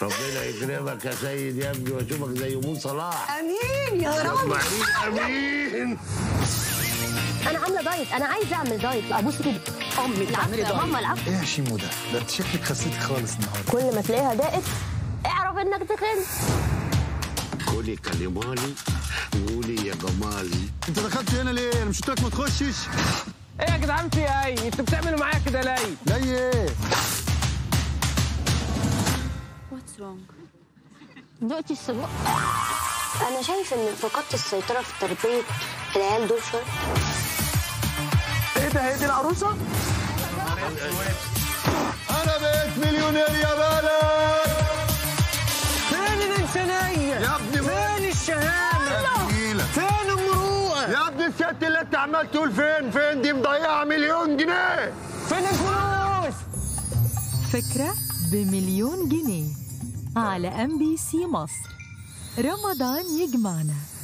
ربنا يكرمك يا سيد يا ابني واشوفك زي مو صلاح امين يا رب امين امين انا عامله دايت انا عايزه اعمل دايت ابوس ايدي امي العفو بتعملي يا دايت ماما العفو ايه يا شيمو ده؟ ده انت شكلك خسيتي خالص النهارده كل ما تلاقيها ضاقت اعرف انك تخنت قولي كلمالي وقولي يا جمالي انت دخلت هنا ليه؟ انا مش قلت لك ما تخشش؟ ايه يا جدعان في ايه؟ انتوا بتعملوا معايا كده ليه؟ جاي ايه؟ دقتي السجق انا شايف ان فقدت السيطره في تربيه العيال دول شويه ايه ده هي دي العروسه؟ انا بقيت مليونير يا بلد فين الانسانيه؟ يا ابني فين الشهامه؟ تقيلة فين المروءه؟ يا ابني الست اللي انت عمال تقول فين فين دي مضيعه مليون جنيه فين الفلوس؟ فكرة بمليون جنيه على ام بي سي مصر رمضان يجمعنا